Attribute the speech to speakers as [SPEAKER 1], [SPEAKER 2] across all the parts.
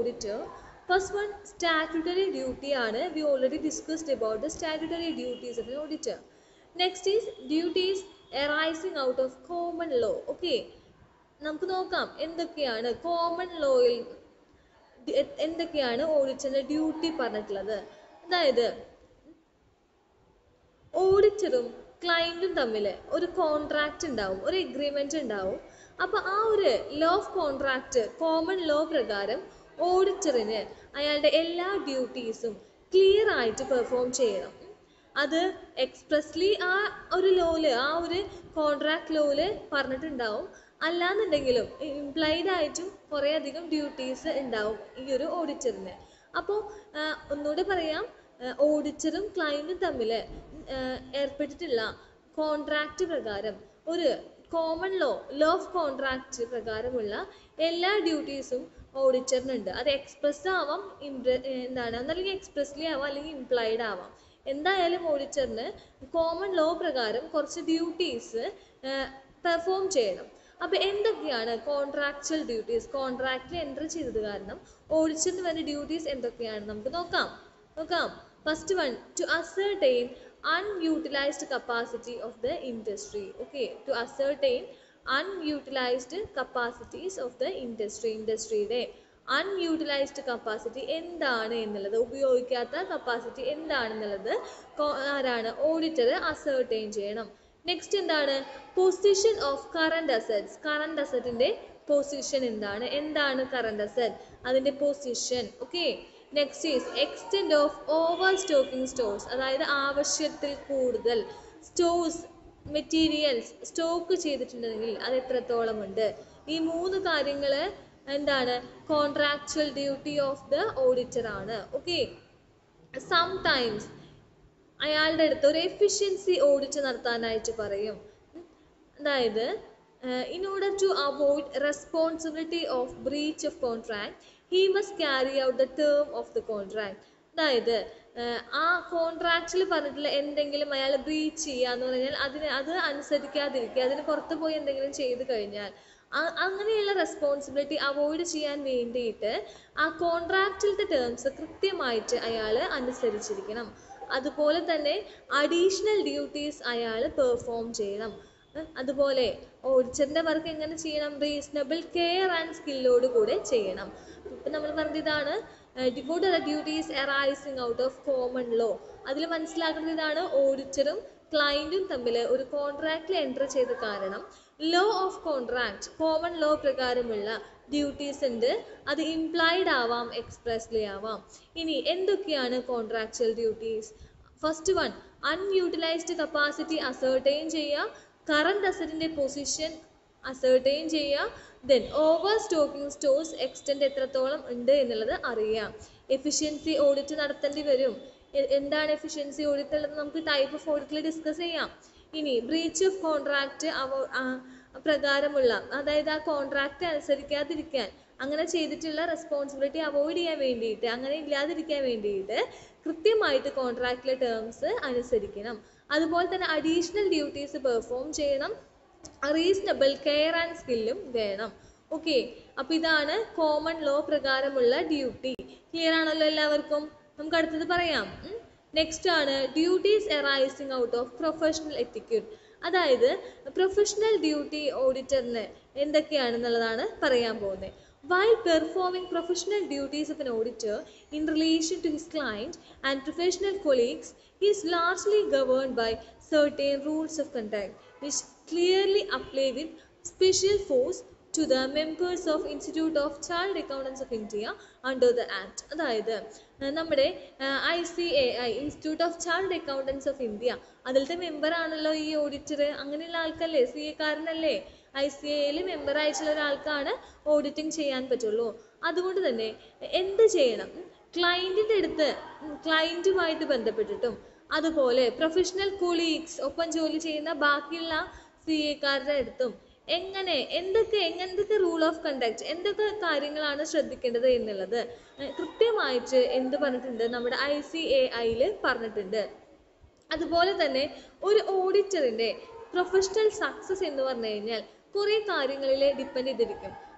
[SPEAKER 1] Auditor first one statutory duty ആണ് we already discussed about the statutory duties of an auditor next is duties arising out of common law okay നമുക്ക് നോക്കാം എന്തൊക്കെയാണ് common ലോയിൽ എന്തൊക്കെയാണ് ഓഡിറ്ററിന്റെ duty പറഞ്ഞിട്ടുള്ളത് അതായത് ഓഡിറ്ററും ക്ലയൻറ്റും തമ്മിൽ ഒരു കോൺട്രാക്റ്റ് ഉണ്ടാവും ഒരു എഗ്രിമെന്റ് ഉണ്ടാവും അപ്പോൾ ആ ഒരു law of contract common law പ്രകാരം ഓഡിറ്ററിന് അയാളുടെ എല്ലാ ഡ്യൂട്ടീസും ക്ലിയർ ആയിട്ട് പെർഫോം ചെയ്യണം അത് എക്സ്പ്രസ്ലി ആ ഒരു ലോയില് ആ ഒരു കോൺട്രാക്ട് ലോയില് പറഞ്ഞിട്ടുണ്ടാവും അല്ലാന്നുണ്ടെങ്കിലും ഇംപ്ലൈഡ് ആയിട്ടും കുറേ അധികം ഡ്യൂട്ടീസ് ഉണ്ടാവും ഈ ഒരു ഓഡിറ്ററിന് അപ്പോൾ ഒന്നുകൂടെ പറയാം ഓഡിറ്ററും ക്ലയൻറ്റും തമ്മിൽ ഏർപ്പെട്ടിട്ടുള്ള കോൺട്രാക്റ്റ് പ്രകാരം ഒരു common law law of contract പ്രകാരമുള്ള എല്ലാ ഡ്യൂട്ടീസും ഓഡിറ്ററിനുണ്ട് അത് എക്സ്പ്രസ്ഡ് ആവാം ഇംപ്ര എന്താണ് ഒന്നല്ലെങ്കിൽ എക്സ്പ്രസ്ലി ആവാം അല്ലെങ്കിൽ ഇംപ്ലൈഡ് ആവാം എന്തായാലും ഓഡിറ്ററിന് കോമൺ ലോ പ്രകാരം കുറച്ച് ഡ്യൂട്ടീസ് പെർഫോം ചെയ്യണം അപ്പോൾ എന്തൊക്കെയാണ് കോൺട്രാക്ച്വൽ ഡ്യൂട്ടീസ് കോൺട്രാക്റ്റിൽ എൻ്റർ ചെയ്തത് കാരണം ഓഡിറ്ററിന് വേണ്ട ഡ്യൂട്ടീസ് എന്തൊക്കെയാണ് നമുക്ക് നോക്കാം നോക്കാം first one to ascertain unutilized capacity of the industry okay to ascertain unutilized capacities of the industry ഇൻഡസ്ട്രിയുടെ അൺയൂട്ടിലൈസ്ഡ് കപ്പാസിറ്റി എന്താണ് എന്നുള്ളത് ഉപയോഗിക്കാത്ത കപ്പാസിറ്റി എന്താണെന്നുള്ളത് ആരാണ് ഓഡിറ്റർ അസേർട്ടൈൻ ചെയ്യണം നെക്സ്റ്റ് എന്താണ് position of current assets current അസറ്റിന്റെ പൊസിഷൻ എന്താണ് എന്താണ് കറണ്ട് അസറ്റ് അതിന്റെ position okay next is extend of over stocking stores അതായത് ആവശ്യത്തിൽ കൂടുതൽ സ്റ്റോഴ്സ് മെറ്റീരിയൽസ് സ്റ്റോക്ക് ചെയ്തിട്ടുണ്ടെങ്കിൽ അത് എത്രത്തോളം ഉണ്ട് ഈ മൂന്ന് കാര്യങ്ങൾ എന്താണ് contractual duty of the auditor ആണ് ഓക്കെ സംടൈംസ് അയാളുടെ അടുത്ത് ഒരു എഫിഷ്യൻസി ഓഡിറ്റ് നടത്താനായിട്ട് പറയും അതായത് in order to avoid responsibility of breach of contract he must carry out the term of the contract അതായത് ആ കോൺട്രാക്റ്റിൽ പറഞ്ഞിട്ടുള്ള എന്തെങ്കിലും അയാൾ ബ്രീച്ച് ചെയ്യുക എന്ന് പറഞ്ഞാൽ അതിന് അത് അനുസരിക്കാതിരിക്കുക അതിന് പുറത്ത് പോയി എന്തെങ്കിലും ചെയ്തു കഴിഞ്ഞാൽ അങ്ങനെയുള്ള റെസ്പോൺസിബിലിറ്റി അവോയ്ഡ് ചെയ്യാൻ വേണ്ടിയിട്ട് ആ കോൺട്രാക്റ്റിലത്തെ ടേംസ് കൃത്യമായിട്ട് അയാൾ അനുസരിച്ചിരിക്കണം അതുപോലെ തന്നെ അഡീഷണൽ ഡ്യൂട്ടീസ് അയാൾ പെർഫോം ചെയ്യണം അതുപോലെ ഓഡിറ്ററിൻ്റെ വർക്ക് എങ്ങനെ ചെയ്യണം റീസണബിൾ കെയർ ആൻഡ് സ്കില്ലോട് കൂടെ ചെയ്യണം ഇപ്പം നമ്മൾ പറഞ്ഞത് ഇതാണ് devote the duties arising out of common law അതിൽ മനസ്സിലാക്കുന്നത് ഇതാണ് ഓഡിറ്ററും ക്ലയൻറ്റും തമ്മിൽ ഒരു കോൺട്രാക്റ്റിൽ എൻ്റർ ചെയ്ത കാരണം law of contract common law പ്രകാരമുള്ള ഡ്യൂട്ടീസ് ഉണ്ട് അത് ഇംപ്ലൈഡ് ആവാം എക്സ്പ്രസ്ലി ആവാം ഇനി എന്തൊക്കെയാണ് contractual duties first one unutilized capacity ascertain ചെയ്യുക കറണ്ട് അസറ്റിൻ്റെ പൊസിഷൻ അസേർട്ടൈൻ ചെയ്യുക then over stocking stores extend എത്രത്തോളം ഉണ്ട് എന്നുള്ളത് അറിയാം എഫിഷ്യൻസി ഓഡിറ്റ് നടത്തേണ്ടി വരും എന്താണ് എഫിഷ്യൻസി ഓഡിറ്റ് ഉള്ളത് നമുക്ക് ടൈപ്പ് ഓഫ് ഓഡിറ്റിൽ ഡിസ്കസ് ചെയ്യാം ഇനി ബ്രീച്ച് ഓഫ് കോൺട്രാക്റ്റ് അവ പ്രകാരമുള്ള അതായത് ആ കോൺട്രാക്റ്റ് അനുസരിക്കാതിരിക്കാൻ അങ്ങനെ ചെയ്തിട്ടുള്ള റെസ്പോൺസിബിലിറ്റി അവോയ്ഡ് ചെയ്യാൻ വേണ്ടിയിട്ട് അങ്ങനെ ഇല്ലാതിരിക്കാൻ വേണ്ടിയിട്ട് കൃത്യമായിട്ട് കോൺട്രാക്റ്റിലെ ടേംസ് അനുസരിക്കണം അതുപോലെ തന്നെ അഡീഷണൽ ഡ്യൂട്ടീസ് പെർഫോം ചെയ്യണം റീസണബിൾ കെയർ ആൻഡ് സ്കില്ലും വേണം ഓക്കെ അപ്പോൾ ഇതാണ് കോമൺ ലോ പ്രകാരമുള്ള ഡ്യൂട്ടി ക്ലിയർ ആണല്ലോ എല്ലാവർക്കും നമുക്ക് അടുത്തത് പറയാം നെക്സ്റ്റ് ആണ് duties arising out of professional etiquette അതായത് പ്രൊഫഷണൽ ഡ്യൂട്ടി ഓഡിറ്ററിന് എന്തൊക്കെയാണെന്നുള്ളതാണ് പറയാൻ പോകുന്നത് While performing professional duties of an auditor in relation to his client and professional colleagues, he is largely governed by certain rules of conduct which clearly apply with special force to the members of Institute of Child Accountants of India under the Act. അതായത് നമ്മുടെ I C A I institute of child accountants of India അതിലത്തെ member ആണല്ലോ ഈ auditor അങ്ങനെയുള്ള ആൾക്കല്ലേ C എക്കാരനല്ലേ I C എയിൽ member ആയിട്ടുള്ള ഒരാൾക്കാണ് ഓഡിറ്റിംഗ് ചെയ്യാൻ പറ്റുള്ളൂ അതുകൊണ്ട് തന്നെ എന്ത് ചെയ്യണം ക്ലയൻറ്റിൻ്റെ അടുത്ത് ക്ലയൻറ്റുമായിട്ട് ബന്ധപ്പെട്ടിട്ടും അതുപോലെ പ്രൊഫഷണൽ കൊളീഗ്സ് ഒപ്പം ജോലി ചെയ്യുന്ന ബാക്കിയുള്ള സി എക്കാരുടെ അടുത്തും എങ്ങനെ എന്തൊക്കെ എന്തൊക്കെ റൂൾ ഓഫ് കണ്ടക്ട് എന്തൊക്കെ കാര്യങ്ങളാണ് ശ്രദ്ധിക്കേണ്ടത് എന്നുള്ളത് കൃത്യമായിട്ട് എന്ത് പറഞ്ഞിട്ടുണ്ട് നമ്മുടെ ഐ സി എ ഐയിൽ പറഞ്ഞിട്ടുണ്ട് അതുപോലെ തന്നെ ഒരു ഓഡിറ്ററിൻ്റെ പ്രൊഫഷണൽ സക്സസ് എന്ന് പറഞ്ഞു കഴിഞ്ഞാൽ കുറേ കാര്യങ്ങളിൽ ഡിപ്പെൻഡ് ചെയ്തിരിക്കും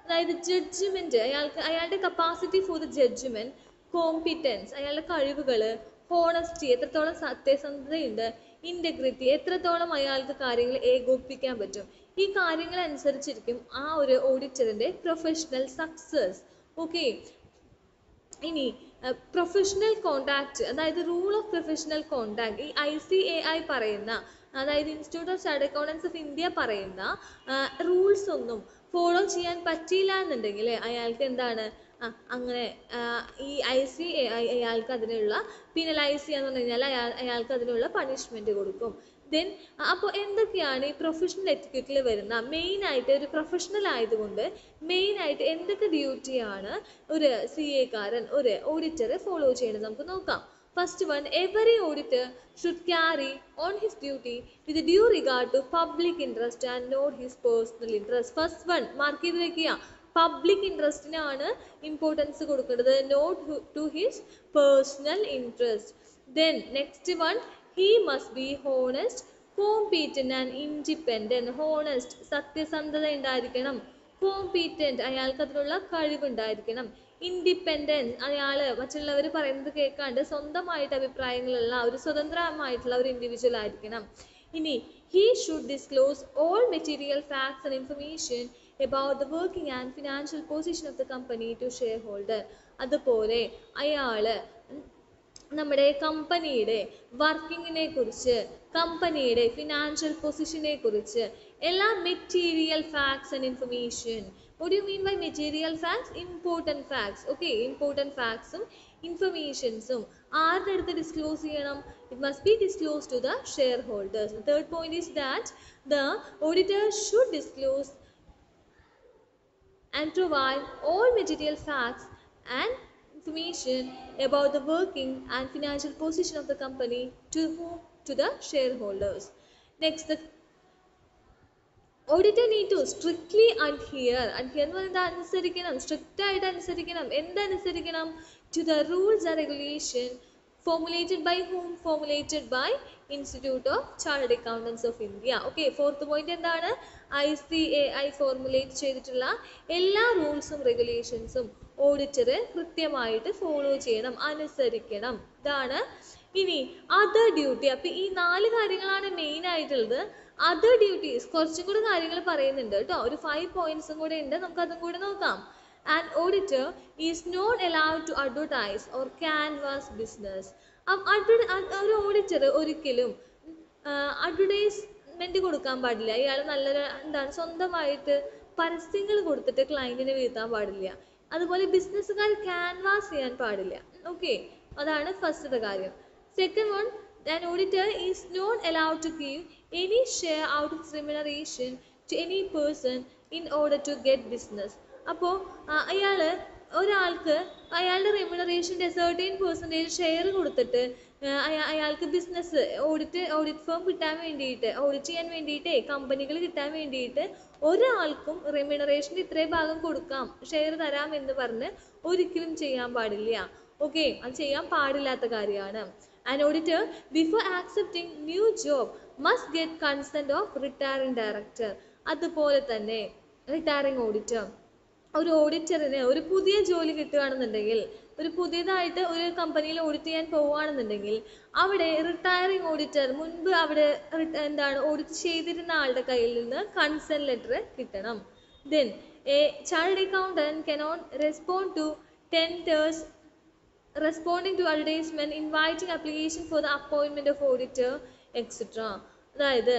[SPEAKER 1] അതായത് ജഡ്ജ്മെന്റ് അയാൾക്ക് അയാളുടെ capacity for the judgement competence അയാളുടെ കഴിവുകൾ ഹോണസ്റ്റി എത്രത്തോളം സത്യസന്ധതയുണ്ട് ഇൻറ്റഗ്രിറ്റി എത്രത്തോളം അയാൾക്ക് കാര്യങ്ങൾ ഏകോപിപ്പിക്കാൻ പറ്റും ഈ കാര്യങ്ങൾ അനുസരിച്ചിരിക്കും ആ ഒരു ഓഡിറ്ററിന്റെ പ്രൊഫഷണൽ സക്സസ് ഓക്കെ ഇനി പ്രൊഫഷണൽ കോണ്ടാക്ട് അതായത് റൂൾ ഓഫ് പ്രൊഫഷണൽ കോണ്ടാക്ട് ഈ ഐ സി എ ഐ പറയുന്ന അതായത് institute of chartered accountants of India പറയുന്ന റൂൾസ് ഒന്നും ഫോളോ ചെയ്യാൻ പറ്റിയില്ല എന്നുണ്ടെങ്കിൽ അയാൾക്ക് എന്താണ് ആ, അങ്ങനെ ആ, ഈ ഐ സി എ ഐ അയാൾക്ക് അതിനുള്ള പിനലൈസ് ചെയ്യാന്ന് പറഞ്ഞു കഴിഞ്ഞാൽ അയാൾ അയാൾക്ക് അതിനുള്ള പണിഷ്മെന്റ് കൊടുക്കും ദെൻ അപ്പോൾ എന്തൊക്കെയാണ് ഈ പ്രൊഫഷണൽ എറ്റിക്വറ്റിൽ വരുന്ന മെയിൻ ആയിട്ട് ഒരു പ്രൊഫഷണൽ ആയതുകൊണ്ട് മെയിൻ ആയിട്ട് എന്തൊക്കെ ഡ്യൂട്ടിയാണ് ഒരു സി എക്കാരൻ ഒരു ഓഡിറ്റർ ഫോളോ ചെയ്യണത് നമുക്ക് നോക്കാം first one every auditor should carry on his duty with due regard to public interest and not his personal interest first one mark ചെയ്ത് വെക്കുക പബ്ലിക് ഇൻട്രസ്റ്റിനാണ് ഇമ്പോർട്ടൻസ് കൊടുക്കേണ്ടത് not to his personal interest then next one he must be honest competent and independent honest സത്യസന്ധത ഉണ്ടായിരിക്കണം competent അയാൾക്ക് അതിനുള്ള കഴിവുണ്ടായിരിക്കണം independence അയാൾ മറ്റുള്ളവർ പറയുന്നത് കേൾക്കാണ്ട് സ്വന്തമായിട്ട് അഭിപ്രായങ്ങളുള്ള ഒരു സ്വതന്ത്രമായിട്ടുള്ള ഒരു ഇൻഡിവിജ്വൽ ആയിരിക്കണം ഇനി he should disclose all material facts and information about the working and financial position of the company to shareholder അതുപോലെ അയാള് നമ്മുടെ കമ്പനിയുടെ വർക്കിങ്ങിനെ കുറിച്ച് കമ്പനിയുടെ ഫിനാൻഷ്യൽ പൊസിഷനെ കുറിച്ച് എല്ലാ material facts and information what do you mean by material facts important facts okay important factsഉം ഇൻഫർമേഷൻസും ആരുടെ അടുത്ത് ഡിസ്ക്ലോസ് ചെയ്യണം it must be disclose to the shareholders third point is that the auditor should disclose and provide all material facts and information about the working and financial position of the company to whom to the shareholders next the auditor need to strictly adhere adhere എന്ന് പറയുന്നത് അനുസരിക്കണം strict ആയിട്ട് അനുസരിക്കണം എന്തനുസരിക്കണം to the rules and regulation formulated by whom formulated by institute of chartered accountants of india okay fourth point എന്താണ് I C A I formulate ചെയ്തിട്ടുള്ള എല്ലാ റൂൾസും റെഗുലേഷൻസും auditor കൃത്യമായിട്ട് ഫോളോ ചെയ്യണം അനുസരിക്കണം ഇതാണ് ഇനി അതർ ഡ്യൂട്ടി അപ്പൊ ഈ നാല് കാര്യങ്ങളാണ് മെയിൻ ആയിട്ടുള്ളത് അതർ ഡ്യൂട്ടീസ് കുറച്ചും കൂടി കാര്യങ്ങൾ പറയുന്നുണ്ട് കേട്ടോ ഒരു ഫൈവ് പോയിന്റ്സും കൂടെ ഉണ്ട് നമുക്ക് അതും കൂടെ നോക്കാം an auditor is not allowed to advertise or canvass business uh- adver- അ- ഒരു ഓഡിറ്റർ ഒരിക്കലും അഡ്വർടൈസ്മെന്റ് കൊടുക്കാൻ പാടില്ല ഇയാൾ നല്ലൊരു എന്താണ് സ്വന്തമായിട്ട് പരസ്യങ്ങൾ കൊടുത്തിട്ട് ക്ലയന്റിനെ വീഴ്ത്താൻ പാടില്ല അതുപോലെ ബിസിനസ്സുകാർ ക്യാൻവാസ് ചെയ്യാൻ പാടില്ല ഓക്കെ അതാണ് ഫസ്റ്റത്തെ കാര്യം second one an auditor is not allowed to give any share out of his remuneration to any person in order to get business അപ്പോൾ അയാൾ ഒരാൾക്ക് അയാളുടെ റെമ്യൂണറേഷൻ്റെ സെർട്ടൈൻ പെർസെൻറ്റേജ് ഷെയർ കൊടുത്തിട്ട് ആ, അയാ- അയാൾക്ക് ബിസിനസ് ഓഡിറ്റ് ഓഡിറ്റ് ഫേം കിട്ടാൻ വേണ്ടിയിട്ട് ഓഡിറ്റ് ചെയ്യാൻ വേണ്ടിയിട്ടേ കമ്പനികൾ കിട്ടാൻ വേണ്ടിയിട്ട് ഒരാൾക്കും റെമ്യൂണറേഷൻ്റെ ഇത്രയും ഭാഗം കൊടുക്കാം ഷെയർ തരാം എന്ന് പറഞ്ഞ് ഒരിക്കലും ചെയ്യാൻ പാടില്ല ഓക്കെ അത് ചെയ്യാൻ പാടില്ലാത്ത കാര്യമാണ് An auditor, before accepting new job, must get consent of retiring director. അതുപോലെ തന്നെ റിട്ടയറിംഗ് ഓഡിറ്റർ ഒരു ഓഡിറ്ററിന് ഒരു പുതിയ ജോലി കിട്ടുകയാണെന്നുണ്ടെങ്കിൽ ഒരു പുതിയതായിട്ട് ഒരു കമ്പനിയിൽ ഓഡിറ്റ് ചെയ്യാൻ പോവുകയാണെന്നുണ്ടെങ്കിൽ അവിടെ റിട്ടയറിംഗ് ഓഡിറ്റർ മുൻപ് അവിടെ റി- എന്താണ് ഓഡിറ്റ് ചെയ്തിരുന്ന ആളുടെ കയ്യിൽ നിന്ന് കൺസെന്റ് ലെറ്റർ കിട്ടണം then a chartered accountant cannot respond to tenders responding to advertisement, inviting application for the appointment of auditor, etc. അതായത്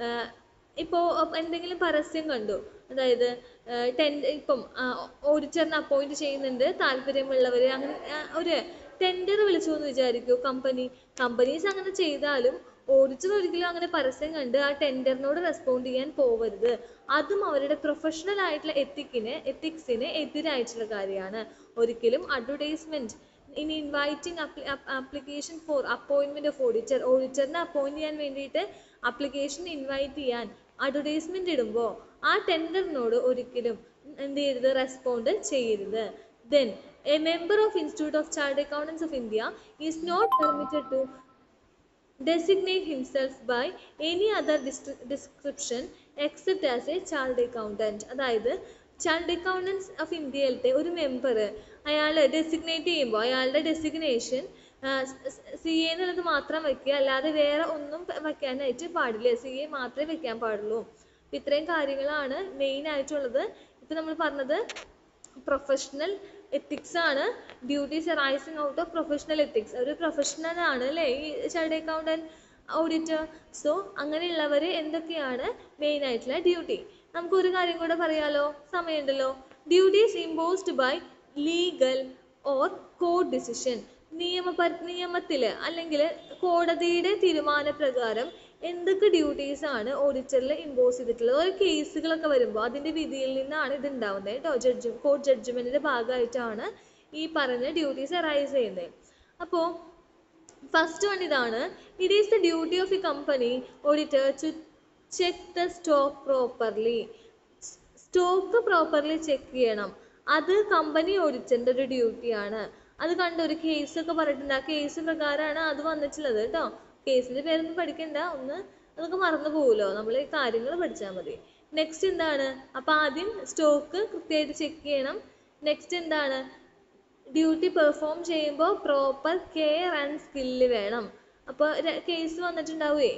[SPEAKER 1] ഇപ്പോൾ എന്തെങ്കിലും പരസ്യം കണ്ടു അതായത് ടെൻ ഇപ്പം ഓഡിറ്ററിനെ അപ്പോയിന്റ് ചെയ്യുന്നുണ്ട് താല്പര്യമുള്ളവർ അങ്ങനെ ആ, ഒരു ടെൻഡർ വിളിച്ചു എന്ന് വിചാരിക്കൂ കമ്പനി കമ്പനീസ് അങ്ങനെ ചെയ്താലും ഓഡിറ്റർ ഒരിക്കലും അങ്ങനെ പരസ്യം കണ്ട് ആ ടെൻഡറിനോട് റെസ്പോണ്ട് ചെയ്യാൻ പോവരുത് അതും അവരുടെ പ്രൊഫഷണൽ ആയിട്ടുള്ള എത്തിക്കിന് എത്തിക്സിന് എതിരായിട്ടുള്ള കാര്യമാണ് ഒരിക്കലും അഡ്വർടൈസ്മെന്റ് ഇനി ഇൻവൈറ്റിംഗ് ആപ്ലിക്കേഷൻ ഫോർ അപ്പോയിൻമെന്റ് ഓഫ് ഓഡിറ്റർ ഓഡിറ്ററിനെ അപ്പോയിന്റ് ചെയ്യാൻ വേണ്ടിയിട്ട് അപ്ലിക്കേഷൻ ഇൻവൈറ്റ് ചെയ്യാൻ അഡ്വർടൈസ്മെന്റ് ഇടുമ്പോൾ ആ ടെൻഡറിനോട് ഒരിക്കലും എന്ത് ചെയ്യരുത് റെസ്പോണ്ട് ചെയ്യരുത് then a member of institute of chartered accountants of India is not permitted to designate himself by any other dis- description except as a chartered accountant അതായത് ചാർട്ടേഡ് അക്കൗണ്ടൻസ് ഓഫ് ഇന്ത്യയിലത്തെ ഒരു member അയാൾ designate ചെയ്യുമ്പോൾ അയാളുടെ designation C A എന്നുള്ളത് മാത്രം വെക്കുക അല്ലാതെ വേറെ ഒന്നും വെക്കാനായിട്ട് പാടില്ല സി എ മാത്രമേ വെക്കാൻ പാടുള്ളൂ അപ്പം ഇത്രയും കാര്യങ്ങളാണ് മെയിൻ ആയിട്ടുള്ളത് ഇപ്പം നമ്മൾ പറഞ്ഞത് പ്രൊഫഷണൽ എത്തിക്സ് ആണ് duties arising out of professional ethics ഒരു പ്രൊഫഷണൽ ആണ് അല്ലേ ഈ ചാർട്ടേഡ് അക്കൗണ്ടൻറ്റ് ഓഡിറ്റർ സോ അങ്ങനെയുള്ളവർ എന്തൊക്കെയാണ് മെയിൻ ആയിട്ടുള്ള ഡ്യൂട്ടി നമുക്ക് ഒരു കാര്യം കൂടെ പറയാലോ സമയമുണ്ടല്ലോ duties imposed by legal or court decision നിയമപ നിയമത്തിൽ അല്ലെങ്കിൽ കോടതിയുടെ തീരുമാനപ്രകാരം എന്തൊക്കെ ഡ്യൂട്ടീസ് ആണ് ഓഡിറ്ററിൽ ഇമ്പോസ് ചെയ്തിട്ടുള്ളത് ഓരോ കേസുകളൊക്കെ വരുമ്പോൾ അതിൻ്റെ വിധിയിൽ നിന്നാണ് ഇത് ഉണ്ടാവുന്നത് കേട്ടോ ജഡ്ജ് കോർട്ട് ജഡ്ജ്മെൻറ്റിൻ്റെ ഭാഗമായിട്ടാണ് ഈ പറഞ്ഞ ഡ്യൂട്ടീസ് അറൈസ് ചെയ്യുന്നത് അപ്പോൾ ഫസ്റ്റ് വൺ ഇതാണ് it is the duty of a company auditor to check the stock properly stock properly check ചെയ്യണം അത് കമ്പനി ഓഡിറ്ററിൻ്റെ ഒരു ഡ്യൂട്ടിയാണ് അത് കണ്ട് ഒരു കേസൊക്കെ പറഞ്ഞിട്ടുണ്ട് ആ കേസ് പ്രകാരമാണ് അത് വന്നിട്ടുള്ളത് കേട്ടോ കേസിൻ്റെ പേരൊന്നും പഠിക്കണ്ട ഒന്ന് അതൊക്കെ മറന്നു പോകുമല്ലോ നമ്മൾ ഈ കാര്യങ്ങൾ പഠിച്ചാൽ മതി നെക്സ്റ്റ് എന്താണ് അപ്പോൾ ആദ്യം സ്റ്റോക്ക് കൃത്യമായിട്ട് ചെക്ക് ചെയ്യണം നെക്സ്റ്റ് എന്താണ് ഡ്യൂട്ടി പെർഫോം ചെയ്യുമ്പോൾ പ്രോപ്പർ കെയർ ആൻഡ് സ്കില്ല് വേണം അപ്പോൾ കേസ് വന്നിട്ടുണ്ടാവുമേ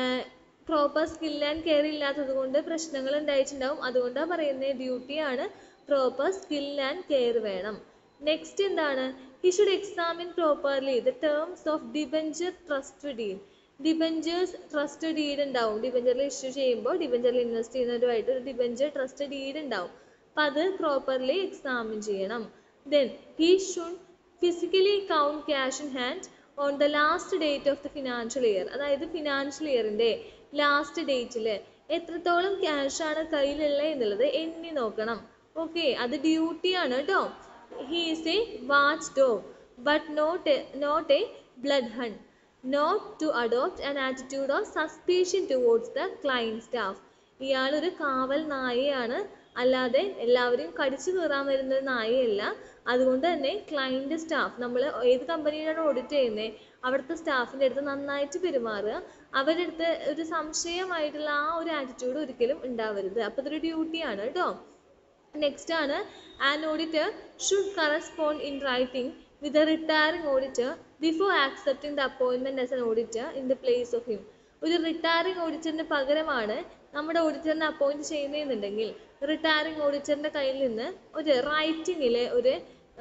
[SPEAKER 1] പ്രോപ്പർ സ്കിൽ ആൻഡ് കെയർ ഇല്ലാത്തത് കൊണ്ട് പ്രശ്നങ്ങൾ ഉണ്ടായിട്ടുണ്ടാവും അതുകൊണ്ടാണ് പറയുന്നത് ഡ്യൂട്ടിയാണ് പ്രോപ്പർ സ്കിൽ ആൻഡ് കെയർ വേണം നെക്സ്റ്റ് എന്താണ് he should examine properly the terms of debenture trust deed debentures trust deed ഉണ്ടാവും ഡിബഞ്ചറിൽ ഇഷ്യൂ ചെയ്യുമ്പോൾ ഡിബഞ്ചറിൽ ഇൻവെസ്റ്റ് ചെയ്യുന്നതുമായിട്ട് ഒരു ഡിബഞ്ചർ ട്രസ്റ്റ് ഡീഡ് ഉണ്ടാവും അപ്പം അത് പ്രോപ്പർലി എക്സാമിൻ ചെയ്യണം then he should physically count cash in hand on the last date of the financial year അതായത് financial ഇയറിൻ്റെ ലാസ്റ്റ് ഡേറ്റിൽ എത്രത്തോളം ക്യാഷ് ആണ് കയ്യിലുള്ളത് എന്നുള്ളത് എണ്ണി നോക്കണം ഓക്കെ അത് ഡ്യൂട്ടിയാണ് കേട്ടോ he is a watchdog but not not a bloodhound not to adopt an attitude of suspicion towards the client staff ഇയാളൊരു കാവൽ നായയാണ് അല്ലാതെ എല്ലാവരെയും കടിച്ചു കീറാൻ വരുന്ന ഒരു നായയല്ല അതുകൊണ്ട് തന്നെ ക്ലൈൻറ്റ് സ്റ്റാഫ് നമ്മൾ ഏത് കമ്പനിയിലാണ് ഓഡിറ്റ് ചെയ്യുന്നത് അവിടുത്തെ സ്റ്റാഫിൻ്റെ അടുത്ത് നന്നായിട്ട് പെരുമാറുക അവരുടെ അടുത്ത് ഒരു സംശയമായിട്ടുള്ള ആ ഒരു ആറ്റിറ്റ്യൂഡ് ഒരിക്കലും ഉണ്ടാവരുത് അപ്പോൾ ഇതൊരു ഡ്യൂട്ടിയാണ് കേട്ടോ നെക്സ്റ്റ് ആണ് an auditor should correspond in writing with a retiring auditor before accepting the appointment as an auditor in the place of him ഒരു റിട്ടയറിംഗ് ഓഡിറ്ററിന് പകരമാണ് നമ്മുടെ ഓഡിറ്ററിനെ അപ്പോയിൻറ്റ് ചെയ്യുന്നതെന്നുണ്ടെങ്കിൽ റിട്ടയറിംഗ് ഓഡിറ്ററിൻ്റെ കയ്യിൽ നിന്ന് ഒരു റൈറ്റിങ്ങിൽ ഒരു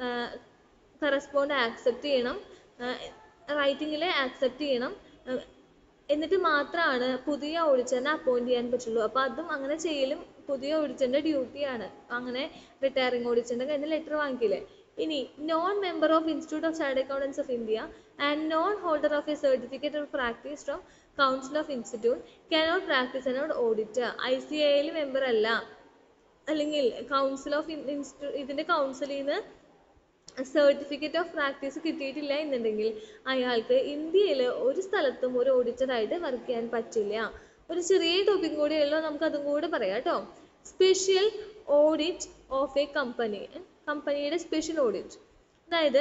[SPEAKER 1] കറസ്പോണ്ട് ആക്സെപ്റ്റ് ചെയ്യണം റൈറ്റിങ്ങിൽ ആക്സെപ്റ്റ് ചെയ്യണം എന്നിട്ട് മാത്രമാണ് പുതിയ ഓഡിറ്ററിനെ അപ്പോയിൻറ്റ് ചെയ്യാൻ പറ്റുള്ളൂ അപ്പോൾ അതും അങ്ങനെ ചെയ്യലും പുതിയ ഓഡിറ്ററിൻ്റെ ഡ്യൂട്ടിയാണ് അങ്ങനെ റിട്ടയറിംഗ് ഓഡിറ്ററിൻ്റെ കയ്യിൽ നിന്ന് ലെറ്റർ വാങ്ങിക്കില്ലേ ഇനി non member of institute of chartered accountants of India and non holder of a certificate of practice from council of institute cannot practice and audit I C ഐയിൽ മെമ്പർ അല്ല അല്ലെങ്കിൽ കൗൺസിൽ ഓഫ് ഇൻസ്റ്റിറ്റ്യൂ ഇതിൻ്റെ കൗൺസിലിൽ നിന്ന് certificate of practice കിട്ടിയിട്ടില്ല എന്നുണ്ടെങ്കിൽ അയാൾക്ക് ഇന്ത്യയിൽ ഒരു സ്ഥലത്തും ഒരു ഓഡിറ്ററായിട്ട് വർക്ക് ചെയ്യാൻ പറ്റില്ല ഒരു ചെറിയ ടോപ്പിക് കൂടെ ഉള്ളൂ നമുക്ക് അതും കൂടെ പറയാം കേട്ടോ special audit of a company കമ്പനിയുടെ സ്പെഷ്യൽ ഓഡിറ്റ് അതായത്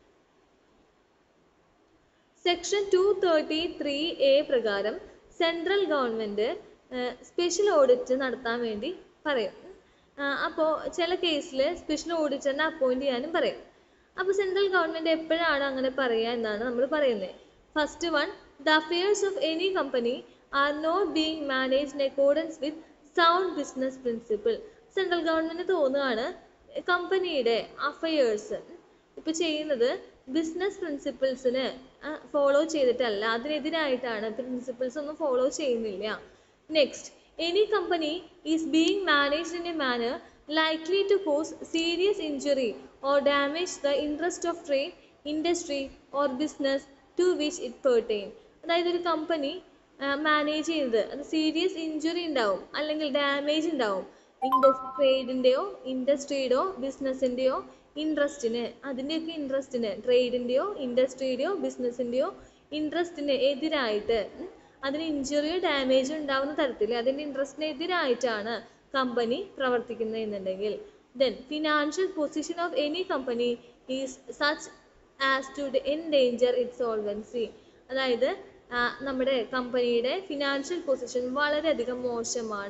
[SPEAKER 1] section two thirty three A പ്രകാരം സെൻട്രൽ ഗവൺമെൻറ് സ്പെഷ്യൽ ഓഡിറ്റ് നടത്താൻ വേണ്ടി പറയും അപ്പോൾ ചില കേസിൽ സ്പെഷ്യൽ ഓഡിറ്ററിനെ അപ്പോയിൻറ്റ് ചെയ്യാനും പറയും അപ്പോൾ സെൻട്രൽ ഗവൺമെൻറ് എപ്പോഴാണ് അങ്ങനെ പറയുക എന്നാണ് നമ്മൾ പറയുന്നത് first one the affairs of any company are not being manage in accordance with sound business principle central government തോന്നുകയാണ് കമ്പനിയുടെ അഫയേഴ്സ് ഇപ്പോൾ ചെയ്യുന്നത് ബിസിനസ് പ്രിൻസിപ്പിൾസിന് ഫോളോ ചെയ്തിട്ടല്ല അതിനെതിരായിട്ടാണ് പ്രിൻസിപ്പിൾസ് ഒന്നും ഫോളോ ചെയ്യുന്നില്ല next any company is being managed in a manner likely to cause serious injury or damage the interest of trade, industry or business to which it pertain. അതായത് ഒരു company manage ചെയ്യുന്നത് അത് serious injury ഉണ്ടാവും അല്ലെങ്കിൽ damage ഉണ്ടാവും industry ട്രേഡിൻ്റെയോ ഇൻഡസ്ട്രിയുടെയോ ബിസിനസ്സിൻ്റെയോ ഇൻട്രസ്റ്റിന് അതിൻ്റെയൊക്കെ ഇൻട്രസ്റ്റിന് ട്രേഡിൻ്റെയോ ഇൻഡസ്ട്രിയുടെയോ ബിസിനസ്സിൻ്റെയോ ഇൻട്രസ്റ്റിന് എതിരായിട്ട് അതിന് ഇഞ്ചുറിയോ ഡാമേജോ ഉണ്ടാവുന്ന തരത്തിൽ അതിൻ്റെ ഇൻട്രസ്റ്റിന് എതിരായിട്ടാണ് കമ്പനി പ്രവർത്തിക്കുന്നത് എന്നുണ്ടെങ്കിൽ then financial position of any company is such as to endanger it solvency അതായത് നമ്മുടെ കമ്പനിയുടെ ഫിനാൻഷ്യൽ പൊസിഷൻ വളരെയധികം മോശമാണ്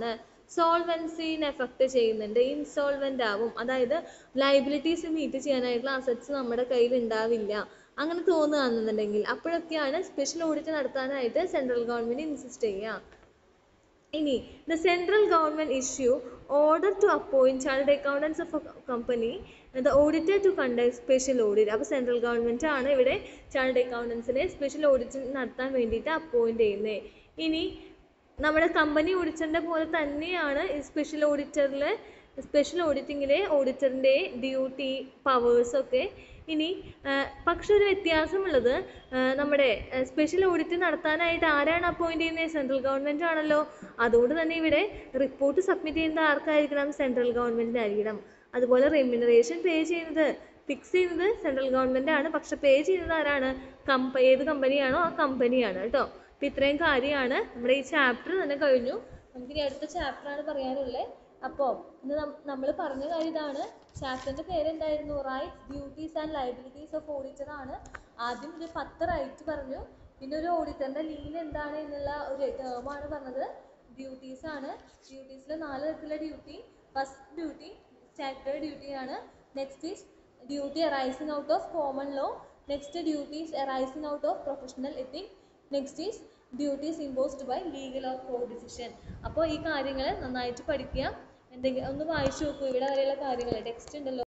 [SPEAKER 1] സോൾവൻസിനെ എഫക്റ്റ് ചെയ്യുന്നുണ്ട് ഇൻസോൾവെൻ്റ് ആവും അതായത് ലൈബിലിറ്റീസ് മീറ്റ് ചെയ്യാനായിട്ടുള്ള അസറ്റ്സ് നമ്മുടെ കയ്യിൽ ഉണ്ടാവില്ല അങ്ങനെ തോന്നുകയാണെന്നുണ്ടെങ്കിൽ അപ്പോഴൊക്കെയാണ് സ്പെഷ്യൽ ഓഡിറ്റ് നടത്താനായിട്ട് സെൻട്രൽ ഗവൺമെൻറ് ഇൻസിസ്റ്റ് ചെയ്യുക ഇനി the central government issue order to appoint chartered accountants of a company the auditor to conduct special audit അപ്പോൾ സെൻട്രൽ ഗവൺമെൻറ് ആണ് ഇവിടെ ചാർട്ടേഡ് അക്കൗണ്ടൻസിനെ സ്പെഷ്യൽ ഓഡിറ്റ് നടത്താൻ വേണ്ടിയിട്ട് അപ്പോയിൻറ്റ് ചെയ്യുന്നത് ഇനി നമ്മുടെ കമ്പനി ഓഡിറ്ററിൻ്റെ പോലെ തന്നെയാണ് ഈ സ്പെഷ്യൽ ഓഡിറ്ററിൽ സ്പെഷ്യൽ ഓഡിറ്റിങ്ങിലെ ഓഡിറ്ററിൻ്റെ ഡ്യൂട്ടി പവേഴ്സൊക്കെ ഇനി ആ, പക്ഷെ ഒരു വ്യത്യാസമുള്ളത് ആ, നമ്മുടെ സ്പെഷ്യൽ ഓഡിറ്റ് നടത്താനായിട്ട് ആരാണ് അപ്പോയിൻറ്റ് ചെയ്യുന്നത് സെൻട്രൽ ഗവൺമെൻറ് ആണല്ലോ അതുകൊണ്ട് തന്നെ ഇവിടെ റിപ്പോർട്ട് സബ്മിറ്റ് ചെയ്യുന്നത് ആർക്കായിരിക്കണം സെൻട്രൽ ഗവൺമെൻറ്റിനായിരിക്കണം അതുപോലെ റെമ്യൂണറേഷൻ പേ ചെയ്യുന്നത് ഫിക്സ് ചെയ്യുന്നത് സെൻട്രൽ ഗവൺമെൻറ് ആണ് പക്ഷെ പേ ചെയ്യുന്നത് ആരാണ് കമ്പ ഏത് കമ്പനിയാണോ ആ കമ്പനിയാണ് കേട്ടോ അപ്പോൾ ഇത്രയും കാര്യമാണ് നമ്മുടെ ഈ ചാപ്റ്റർ തന്നെ കഴിഞ്ഞു നമുക്കിനി അടുത്ത ചാപ്റ്ററാണ് പറയാനുള്ളത് അപ്പോൾ ഇന്ന് നമ്മൾ പറഞ്ഞ കാര്യം ഇതാണ് ചാപ്റ്ററിൻ്റെ പേര് എന്തായിരുന്നു rights duties and liabilities of auditor ആണ് ആദ്യം ഒരു പത്ത് റൈറ്റ് പറഞ്ഞു പിന്നെ ഒരു ഓഡിറ്ററിൻ്റെ ലീൻ എന്താണ് എന്നുള്ള ഒരു ടേമാണ് പറഞ്ഞത് ഡ്യൂട്ടീസ് ആണ് ഡ്യൂട്ടീസിൽ നാല് തരത്തിലുള്ള duty first duty statutory duty ആണ് next is duty arising out of common law next duties arising out of professional ethic next is duties imposed by legal or കോ ഡിസിഷൻ അപ്പോൾ ഈ കാര്യങ്ങൾ നന്നായിട്ട് പഠിക്കുക എന്തെങ്കിലും ഒന്ന് വായിച്ചു നോക്കൂ ഇവിടെ വരെയുള്ള കാര്യങ്ങൾ ടെക്സ്റ്റ് ഉണ്ടല്ലോ